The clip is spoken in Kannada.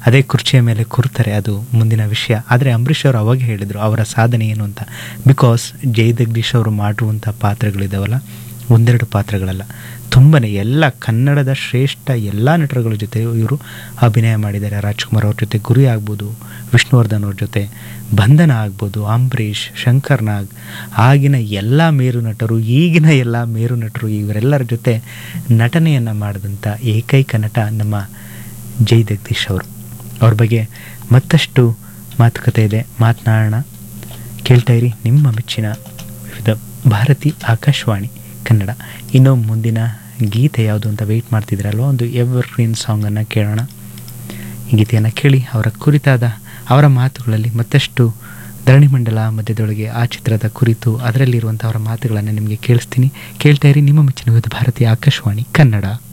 ಅದೇ ಕುರ್ಚಿಯ ಮೇಲೆ ಕೂರ್ತಾರೆ ಅದು ಮುಂದಿನ ವಿಷಯ ಆದರೆ ಅಂಬರೀಷ್ ಅವರು ಅವಾಗ ಹೇಳಿದರು ಅವರ ಸಾಧನೆ ಏನು ಅಂತ ಬಿಕಾಸ್ ಜಯಜಗದೀಶ್ ಅವರು ಮಾಡಿರುವಂಥ ಪಾತ್ರಗಳಿದಾವಲ್ಲ ಒಂದೆರಡು ಪಾತ್ರಗಳಲ್ಲ ತುಂಬನೇ ಎಲ್ಲ ಕನ್ನಡದ ಶ್ರೇಷ್ಠ ಎಲ್ಲ ನಟರುಗಳ ಜೊತೆ ಇವರು ಅಭಿನಯ ಮಾಡಿದ್ದಾರೆ ರಾಜ್ಕುಮಾರ್ ಅವ್ರ ಜೊತೆ ಗುರಿ ಆಗ್ಬೋದು ವಿಷ್ಣುವರ್ಧನ್ ಅವ್ರ ಜೊತೆ ಬಂಧನ ಆಗ್ಬೋದು ಅಂಬರೀಷ್ ಶಂಕರ್ ನಾಗ್ ಆಗಿನ ಎಲ್ಲ ಮೇರು ನಟರು ಈಗಿನ ಎಲ್ಲ ಮೇರು ನಟರು ಇವರೆಲ್ಲರ ಜೊತೆ ನಟನೆಯನ್ನು ಮಾಡಿದಂಥ ಏಕೈಕ ನಟ ನಮ್ಮ ಜೈ ಜಗದೀಶ್ ಅವರು ಅವ್ರ ಬಗ್ಗೆ ಮತ್ತಷ್ಟು ಮಾತುಕತೆ ಇದೆ ಮಾತನಾಡೋಣ ಕೇಳ್ತಾ ಇರಿ ನಿಮ್ಮ ಮೆಚ್ಚಿನ ವಿವಿಧ ಭಾರತಿ ಆಕಾಶವಾಣಿ ಕನ್ನಡ ಇನ್ನು ಮುಂದಿನ ಗೀತೆ ಯಾವುದು ಅಂತ ವೆಯ್ಟ್ ಮಾಡ್ತಿದ್ರಲ್ವ ಒಂದು ಎವರ್ ಗ್ರೀನ್ ಸಾಂಗನ್ನು ಕೇಳೋಣ ಈ ಗೀತೆಯನ್ನು ಕೇಳಿ ಅವರ ಕುರಿತಾದ ಅವರ ಮಾತುಗಳಲ್ಲಿ ಮತ್ತಷ್ಟು ಧರಣಿಮಂಡಲ ಮಧ್ಯದೊಳಗೆ ಆ ಚಿತ್ರದ ಕುರಿತು ಅದರಲ್ಲಿರುವಂಥ ಅವರ ಮಾತುಗಳನ್ನು ನಿಮಗೆ ಕೇಳಿಸ್ತೀನಿ ಕೇಳ್ತಾ ಇರಿ ನಿಮ್ಮ ಮೆಚ್ಚಿನ ವಿವಿಧ ಭಾರತೀಯ ಆಕಾಶವಾಣಿ ಕನ್ನಡ